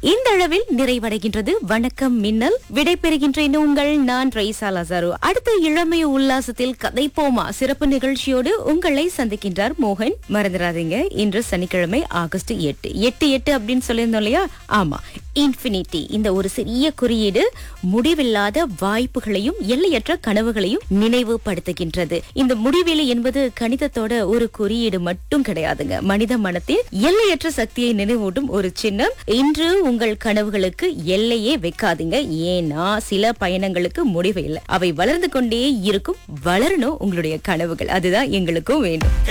இந்த அளவில் நிறைவடைகின்றது வணக்கம் மின்னல் விடைபெறுகின்றேன் உங்கள் நான் ரைசா லசாரு அடுத்த இளமை உல்லாசத்தில் கதைப்போமா சிறப்பு நிகழ்ச்சியோடு உங்களை சந்திக்கின்றார் மோகன் மறந்துடாதீங்க இன்று சனிக்கிழமை ஆகஸ்ட் எட்டு எட்டு எட்டு அப்படின்னு சொல்லியிருந்தோம் இல்லையா ஆமா இன்ஃபினிட்டி இந்த ஒரு சிறிய குறியீடு முடிவில்லாத வாய்ப்புகளையும் எல்லையற்ற கனவுகளையும் நினைவுபடுத்துகின்றது இந்த முடிவெளி என்பது கணிதத்தோட ஒரு குறியீடு மட்டும் கிடையாதுங்க மனித மனத்தின் எல்லையற்ற சக்தியை நினைவூட்டும் ஒரு சின்னம் இன்று உங்கள் கனவுகளுக்கு எல்லையே வைக்காதீங்க ஏன்னா சில பயணங்களுக்கு முடிவு இல்லை அவை வளர்ந்து கொண்டே இருக்கும் வளரணும் உங்களுடைய கனவுகள் அதுதான் எங்களுக்கும் வேண்டும்